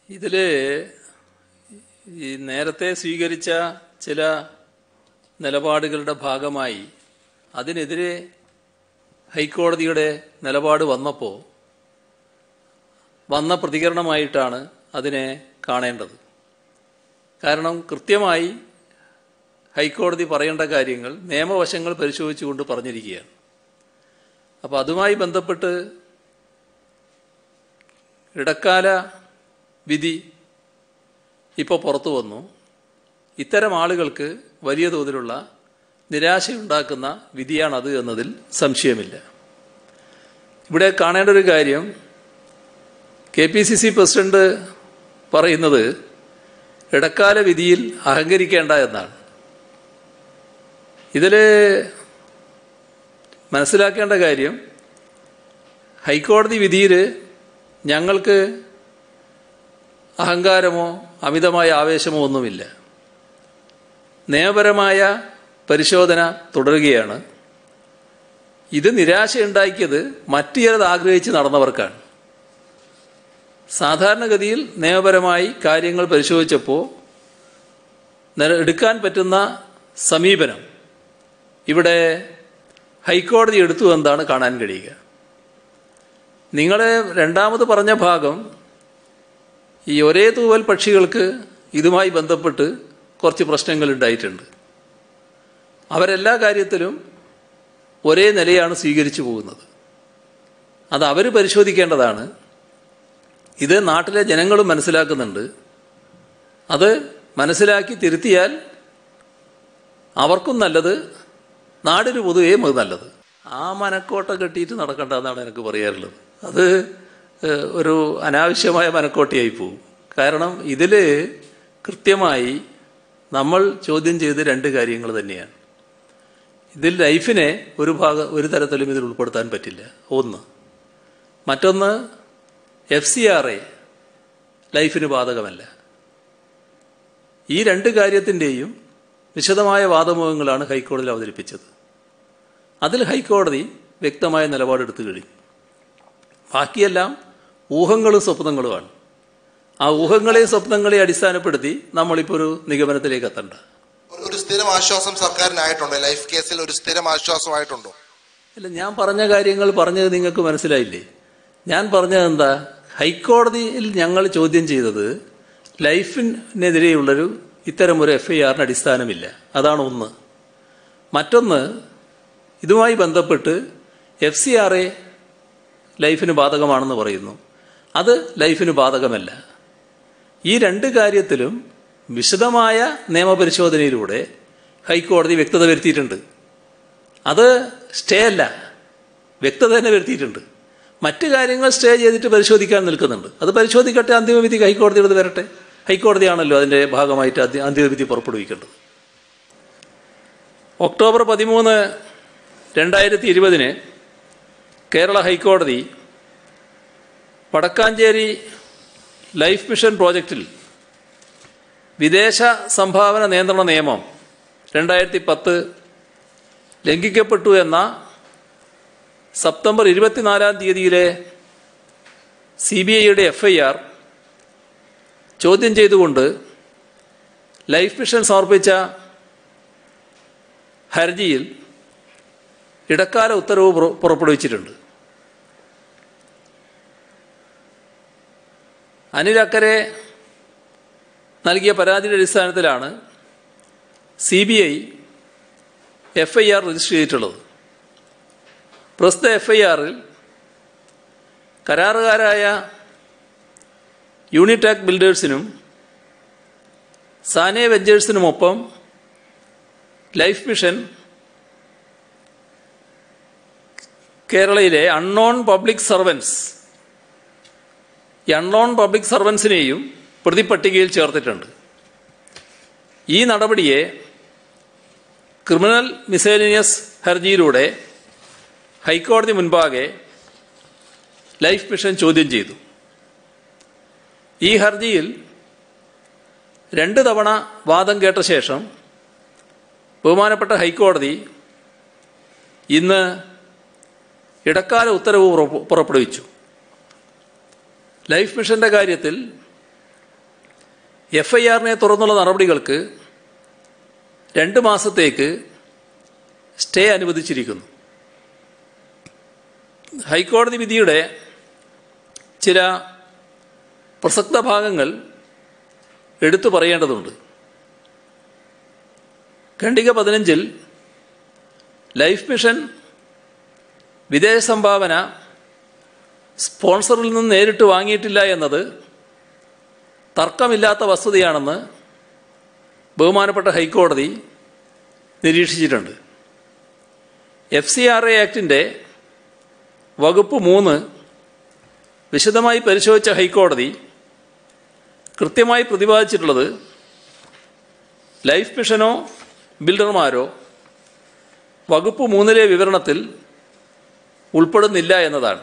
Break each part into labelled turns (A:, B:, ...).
A: ഇതിൽ ഈ നേരത്തെ സ്വീകരിച്ച ചില നിലപാടുകളുടെ ഭാഗമായി അതിനെതിരെ ഹൈക്കോടതിയുടെ നിലപാട് വന്നപ്പോൾ വന്ന പ്രതികരണമായിട്ടാണ് അതിനെ കാണേണ്ടത് കാരണം കൃത്യമായി ഹൈക്കോടതി പറയേണ്ട കാര്യങ്ങൾ നിയമവശങ്ങൾ പരിശോധിച്ചുകൊണ്ട് പറഞ്ഞിരിക്കുകയാണ് അപ്പോൾ അതുമായി ബന്ധപ്പെട്ട് ഇടക്കാല വിധി ഇപ്പോൾ പുറത്തു വന്നു ഇത്തരം ആളുകൾക്ക് വലിയ തോതിലുള്ള നിരാശയുണ്ടാക്കുന്ന വിധിയാണത് എന്നതിൽ സംശയമില്ല ഇവിടെ കാണേണ്ട ഒരു കാര്യം K P C C president പറയുന്നത് ഇടക്കാല വിധിയിൽ അഹങ്കരിക്കേണ്ട എന്നാണ് ഇതിൽ മനസ്സിലാക്കേണ്ട കാര്യം ഹൈക്കോടതി വിധിയിൽ ഞങ്ങൾക്ക് അഹങ്കാരമോ അമിതമായ ആവേശമോ ഒന്നുമില്ല നിയമപരമായ പരിശോധന തുടരുകയാണ് ഇത് നിരാശയുണ്ടാക്കിയത് മറ്റു ചിലത് ആഗ്രഹിച്ച് നടന്നവർക്കാണ് സാധാരണഗതിയിൽ നിയമപരമായി കാര്യങ്ങൾ പരിശോധിച്ചപ്പോൾ നില- എടുക്കാൻ പറ്റുന്ന സമീപനം ഇവിടെ ഹൈക്കോടതി എടുത്തു എന്നാണ് കാണാൻ കഴിയുക നിങ്ങൾ രണ്ടാമത് പറഞ്ഞ ഭാഗം ഈ ഒരേ തൂവൽ പക്ഷികൾക്ക് ഇതുമായി ബന്ധപ്പെട്ട് കുറച്ച് പ്രശ്നങ്ങൾ ഉണ്ടായിട്ടുണ്ട് അവരെല്ലാ കാര്യത്തിലും ഒരേ നിലയാണ് സ്വീകരിച്ചു പോകുന്നത് അത് അവർ പരിശോധിക്കേണ്ടതാണ് ഇത് നാട്ടിലെ ജനങ്ങളും മനസ്സിലാക്കുന്നുണ്ട് അത് മനസ്സിലാക്കി തിരുത്തിയാൽ അവർക്കും നല്ലത് നാടിന് പൊതുവേയും അത് നല്ലത് ആ മനക്കോട്ട കെട്ടിയിട്ട് നടക്കേണ്ടതെന്നാണ് എനിക്ക് പറയാറുള്ളത് അത് ഏഹ്, ഒരു അനാവശ്യമായ മനക്കോട്ടയായി പോകും കാരണം ഇതിൽ കൃത്യമായി നമ്മൾ ചോദ്യം ചെയ്ത് രണ്ട് കാര്യങ്ങൾ തന്നെയാണ് ഇതിൽ ലൈഫിനെ ഒരു ഭാഗം ഒരു തരത്തിലും ഇതിൽ ഉൾപ്പെടുത്താൻ പറ്റില്ല ഒന്ന് മറ്റൊന്ന് എഫ് സി ആർ എ ലൈഫിന് ബാധകമല്ല ഈ രണ്ട് കാര്യത്തിൻ്റെയും വിശദമായ വാദമുഖങ്ങളാണ് ഹൈക്കോടതിയിൽ അവതരിപ്പിച്ചത് അതിൽ ഹൈക്കോടതി വ്യക്തമായ നിലപാടെടുത്തു കഴിഞ്ഞു ബാക്കിയെല്ലാം ഊഹങ്ങളും സ്വപ്നങ്ങളുമാണ് ആ ഊഹങ്ങളെയും സ്വപ്നങ്ങളെയും അടിസ്ഥാനപ്പെടുത്തി നമ്മളിപ്പോൾ ഒരു നിഗമനത്തിലേക്ക് എത്തണ്ട
B: ഒരു- ഒരു സ്ഥിരം ആശ്വാസം സർക്കാരിനായിട്ടുണ്ടോ ലൈഫ് കേസിൽ ഒരു സ്ഥിരം ആശ്വാസമായിട്ടുണ്ടോ
A: അല്ല ഞാൻ പറഞ്ഞ കാര്യങ്ങൾ പറഞ്ഞത് നിങ്ങൾക്ക് മനസ്സിലായില്ലേ ഞാൻ പറഞ്ഞത് എന്താ ഹൈക്കോടതിയിൽ ഞങ്ങൾ ചോദ്യം ചെയ്തത് ലൈഫിനെതിരെയുള്ളൊരു ഇത്തരം ഒരു എഫ് ഐ ആറിന് അടിസ്ഥാനമില്ല അതാണ് ഒന്ന് മറ്റൊന്ന് ഇതുമായി ബന്ധപ്പെട്ട് എഫ് സി ആർ എ ലൈഫിന് ബാധകമാണെന്ന് പറയുന്നു അത് ലൈഫിന് ബാധകമല്ല ഈ രണ്ട് കാര്യത്തിലും വിശദമായ നിയമപരിശോധനയിലൂടെ ഹൈക്കോടതി വ്യക്തത വരുത്തിയിട്ടുണ്ട് അത് സ്റ്റേ അല്ല വ്യക്തത തന്നെ വരുത്തിയിട്ടുണ്ട് മറ്റു കാര്യങ്ങൾ സ്റ്റേ ചെയ്തിട്ട് പരിശോധിക്കാൻ നിൽക്കുന്നുണ്ട് അത് പരിശോധിക്കട്ടെ അന്തിമവിധി ഹൈക്കോടതിയുടെ വരട്ടെ ഹൈക്കോടതിയാണല്ലോ അതിൻ്റെ ഭാഗമായിട്ട് അന്തി- അന്തിമവിധി പുറപ്പെടുവിക്കേണ്ടത് ഒക്ടോബർ പതിമൂന്ന് രണ്ടായിരത്തി ഇരുപതിന് കേരള ഹൈക്കോടതി വടക്കാഞ്ചേരി ലൈഫ് മിഷൻ പ്രോജക്റ്റിൽ വിദേശ സംഭാവന നിയന്ത്രണ നിയമം രണ്ടായിരത്തി പത്ത് ലംഘിക്കപ്പെട്ടു എന്ന സെപ്റ്റംബർ ഇരുപത്തിനാലാം തീയതിയിലെ സി ബി ഐയുടെ എഫ് ഐ ആർ ചോദ്യം ചെയ്തുകൊണ്ട് ലൈഫ് മിഷൻ സമർപ്പിച്ച ഹർജിയിൽ ഇടക്കാല ഉത്തരവ് പുറ- പുറപ്പെടുവിച്ചിട്ടുണ്ട് അനിൽ അക്കരെ നൽകിയ പരാതിയുടെ അടിസ്ഥാനത്തിലാണ് C B I F I R register ചെയ്തിട്ടുള്ളത് പ്രസ്തുത എഫ് ഐ ആറിൽ കരാറുകാരായ യൂണിടാക് ബിൽഡേഴ്സിനും സാനെ വെഞ്ചേഴ്സിനുമൊപ്പം ലൈഫ് മിഷൻ കേരളയിലെ അൺനോൺ പബ്ലിക് സർവൻസ് ഈ അൺനോൺ പബ്ലിക് സർവൻസിനെയും പ്രതിപട്ടികയിൽ ചേർത്തിട്ടുണ്ട് ഈ നടപടിയെ ക്രിമിനൽ മിസേലിനിയസ് ഹർജിയിലൂടെ ഹൈക്കോടതി മുൻപാകെ ലൈഫ് മിഷൻ ചോദ്യം ചെയ്തു ഈ ഹർജിയിൽ രണ്ട് തവണ വാദം കേട്ട ശേഷം ബഹുമാനപ്പെട്ട ഹൈക്കോടതി ഇന്ന് ഇടക്കാല ഉത്തരവ് പുറപ്പെ- പുറപ്പെടുവിച്ചു ലൈഫ് മിഷന്റെ കാര്യത്തിൽ എഫ് ഐ ആറിനെ തുടർന്നുള്ള നടപടികൾക്ക് രണ്ട് മാസത്തേക്ക് സ്റ്റേ അനുവദിച്ചിരിക്കുന്നു ഹൈക്കോടതി വിധിയുടെ ചില പ്രസക്ത ഭാഗങ്ങൾ എടുത്തു പറയേണ്ടതുണ്ട് ഖണ്ഡിക പതിനഞ്ചിൽ ലൈഫ് മിഷൻ വിദേശ സംഭാവന സ്പോൺസറിൽ നിന്ന് നേരിട്ട് വാങ്ങിയിട്ടില്ല എന്നത് തർക്കമില്ലാത്ത വസ്തുതയാണെന്ന് ബഹുമാനപ്പെട്ട ഹൈക്കോടതി നിരീക്ഷിച്ചിട്ടുണ്ട് എഫ് സി ആർ എ ആക്ടിൻ്റെ വകുപ്പ് മൂന്ന് വിശദമായി പരിശോധിച്ച ഹൈക്കോടതി കൃത്യമായി പ്രതിപാദിച്ചിട്ടുള്ളത് ലൈഫ് മിഷനോ ബിൽഡർമാരോ വകുപ്പ് മൂന്നിലെ വിവരണത്തിൽ ഉൾപ്പെടുന്നില്ല എന്നതാണ്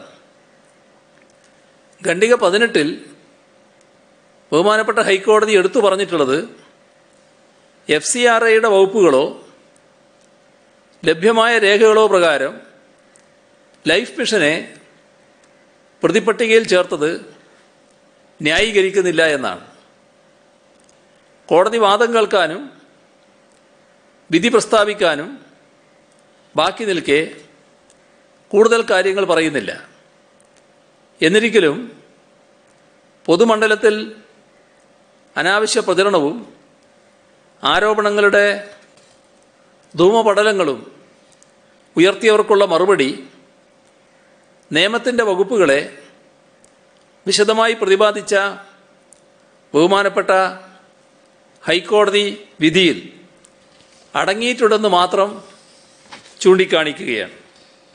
A: ഖണ്ഡിക പതിനെട്ടിൽ ബഹുമാനപ്പെട്ട ഹൈക്കോടതി എടുത്തു പറഞ്ഞിട്ടുള്ളത് എഫ് സി ആർ ഐയുടെ വകുപ്പുകളോ ലഭ്യമായ രേഖകളോ പ്രകാരം ലൈഫ് മിഷനെ പ്രതിപട്ടികയിൽ ചേർത്തത് ന്യായീകരിക്കുന്നില്ല എന്നാണ് കോടതി വാദം കേൾക്കാനും വിധി പ്രസ്താവിക്കാനും ബാക്കി നിൽക്കെ കൂടുതൽ കാര്യങ്ങൾ പറയുന്നില്ല എന്നിരിക്കലും പൊതുമണ്ഡലത്തിൽ അനാവശ്യ പ്രചരണവും ആരോപണങ്ങളുടെ ധൂമപടലങ്ങളും ഉയർത്തിയവർക്കുള്ള മറുപടി നിയമത്തിൻ്റെ വകുപ്പുകളെ വിശദമായി പ്രതിപാദിച്ച ബഹുമാനപ്പെട്ട ഹൈക്കോടതി വിധിയിൽ അടങ്ങിയിട്ടുണ്ടെന്ന് മാത്രം ചൂണ്ടിക്കാണിക്കുകയാണ്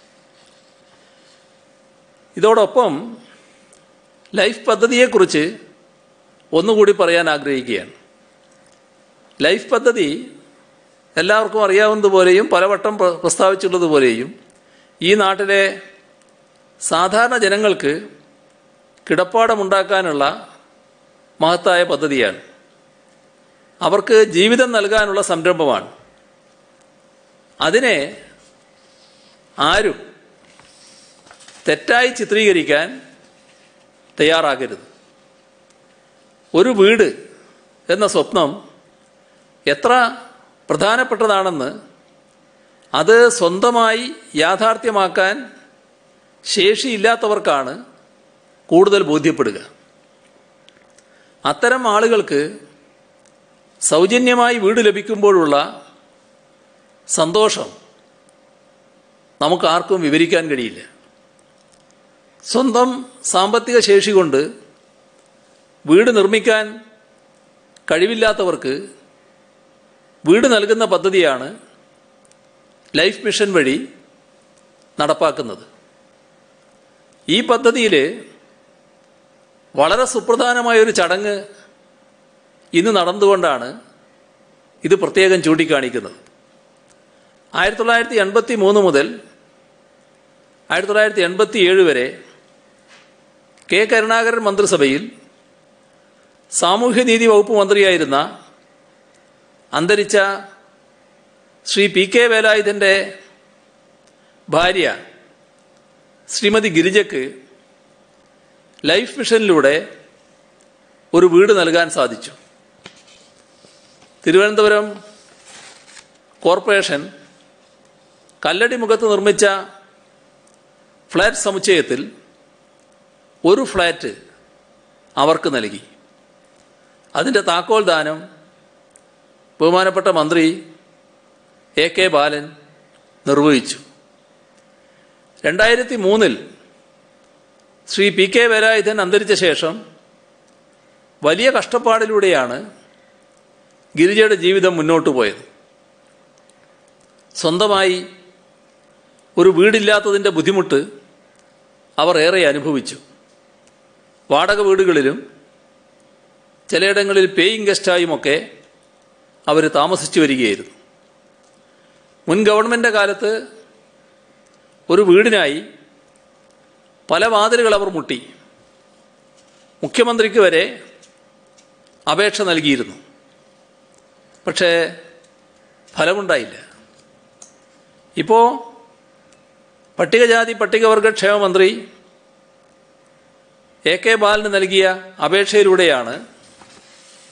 A: ഇതോടൊപ്പം ലൈഫ് പദ്ധതിയെക്കുറിച്ച് ഒന്നുകൂടി പറയാൻ ആഗ്രഹിക്കുകയാണ് ലൈഫ് പദ്ധതി എല്ലാവർക്കും അറിയാവുന്നതുപോലെയും പലവട്ടം പ്ര- പ്രസ്താവിച്ചിട്ടുള്ളതുപോലെയും ഈ നാട്ടിലെ സാധാരണ ജനങ്ങൾക്ക് കിടപ്പാടമുണ്ടാക്കാനുള്ള മഹത്തായ പദ്ധതിയാണ് അവർക്ക് ജീവിതം നൽകാനുള്ള സംരംഭമാണ് അതിനെ ആരും തെറ്റായി ചിത്രീകരിക്കാൻ തയ്യാറാകരുത് ഒരു വീട് എന്ന സ്വപ്നം എത്ര പ്രധാനപ്പെട്ടതാണെന്ന് അത് സ്വന്തമായി യാഥാർത്ഥ്യമാക്കാൻ ശേഷിയില്ലാത്തവർക്കാണ് കൂടുതൽ ബോധ്യപ്പെടുക അത്തരം ആളുകൾക്ക് സൗജന്യമായി വീട് ലഭിക്കുമ്പോഴുള്ള സന്തോഷം നമുക്ക് ആർക്കും വിവരിക്കാൻ കഴിയില്ല സ്വന്തം സാമ്പത്തിക ശേഷി കൊണ്ട് വീട് നിർമ്മിക്കാൻ കഴിവില്ലാത്തവർക്ക് വീട് നൽകുന്ന പദ്ധതിയാണ് ലൈഫ് മിഷൻ വഴി നടപ്പാക്കുന്നത് ഈ പദ്ധതിയിൽ വളരെ സുപ്രധാനമായൊരു ചടങ്ങ് ഇന്ന് നടന്നുകൊണ്ടാണ് ഇത് പ്രത്യേകം ചൂണ്ടിക്കാണിക്കുന്നത് ആയിരത്തി തൊള്ളായിരത്തി എൺപത്തി മൂന്ന് മുതൽ ആയിരത്തി തൊള്ളായിരത്തി എൺപത്തി ഏഴ് വരെ കെ കരുണാകരൻ മന്ത്രിസഭയിൽ സാമൂഹ്യനീതി വകുപ്പ് മന്ത്രിയായിരുന്ന അന്തരിച്ച ശ്രീ പി കെ വേലായുധൻ്റെ ഭാര്യ ശ്രീമതി ഗിരിജയ്ക്ക് ലൈഫ് മിഷനിലൂടെ ഒരു വീട് നൽകാൻ സാധിച്ചു തിരുവനന്തപുരം കോർപ്പറേഷൻ കല്ലടി മുഖത്ത് നിർമ്മിച്ച ഫ്ലാറ്റ് സമുച്ചയത്തിൽ ഒരു ഫ്ലാറ്റ് അവർക്ക് നൽകി അതിൻ്റെ താക്കോൽ ദാനം ബഹുമാനപ്പെട്ട മന്ത്രി എ കെ ബാലൻ നിർവഹിച്ചു രണ്ടായിരത്തി മൂന്നിൽ ശ്രീ പി കെ വേലായുധൻ അന്തരിച്ച ശേഷം വലിയ കഷ്ടപ്പാടിലൂടെയാണ് ഗിരിജയുടെ ജീവിതം മുന്നോട്ട് പോയത് സ്വന്തമായി ഒരു വീടില്ലാത്തതിൻ്റെ ബുദ്ധിമുട്ട് അവർ ഏറെ അനുഭവിച്ചു വാടക വീടുകളിലും ചിലയിടങ്ങളിൽ പേയിങ് ഗസ്റ്റായുമൊക്കെ അവർ താമസിച്ചു വരികയായിരുന്നു മുൻ ഗവൺമെൻറ് കാലത്ത് ഒരു വീടിനായി പല വാതിലുകൾ അവർ മുട്ടി മുഖ്യമന്ത്രിക്ക് വരെ അപേക്ഷ നൽകിയിരുന്നു പക്ഷേ ഫലമുണ്ടായില്ല ഇപ്പോൾ പട്ടികജാതി പട്ടികവർഗ ക്ഷേമ മന്ത്രി എ കെ ബാലന് നൽകിയ അപേക്ഷയിലൂടെയാണ്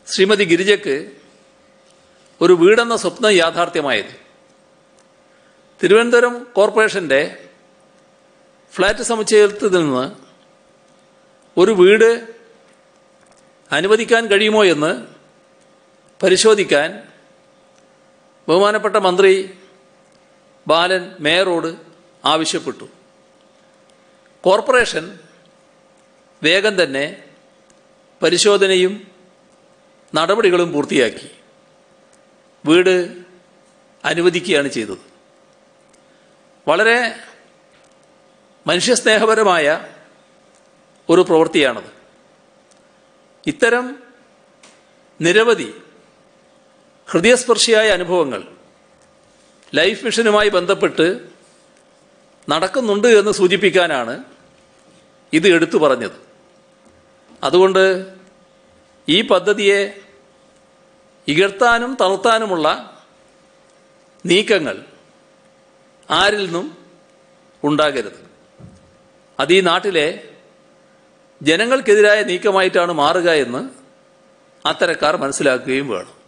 A: ശ്രീമതി ഗിരിജയ്ക്ക് ഒരു വീടെന്ന സ്വപ്നം യാഥാർത്ഥ്യമായത് തിരുവനന്തപുരം കോർപ്പറേഷൻ്റെ ഫ്ലാറ്റ് സമുച്ചയത്തിൽ നിന്ന് ഒരു വീട് അനുവദിക്കാൻ കഴിയുമോ എന്ന് പരിശോധിക്കാൻ ബഹുമാനപ്പെട്ട മന്ത്രി ബാലൻ മേയറോട് ആവശ്യപ്പെട്ടു കോർപ്പറേഷൻ വേഗം തന്നെ പരിശോധനയും നടപടികളും പൂർത്തിയാക്കി വീട് അനുവദിക്കുകയാണ് ചെയ്തത് വളരെ മനുഷ്യസ്നേഹപരമായ ഒരു പ്രവൃത്തിയാണത് ഇത്തരം നിരവധി ഹൃദയസ്പർശിയായ അനുഭവങ്ങൾ ലൈഫ് മിഷനുമായി ബന്ധപ്പെട്ട് നടക്കുന്നുണ്ട് എന്ന് സൂചിപ്പിക്കാനാണ് ഇത് എടുത്തു പറഞ്ഞത് അതുകൊണ്ട് ഈ പദ്ധതിയെ ഇകഴ്ത്താനും തളർത്താനുമുള്ള നീക്കങ്ങൾ ആരിൽ നിന്നും ഉണ്ടാകരുത് അത് ഈ നാട്ടിലെ ജനങ്ങൾക്കെതിരായ നീക്കമായിട്ടാണ് മാറുക എന്ന് അത്തരക്കാർ മനസ്സിലാക്കുകയും വേണം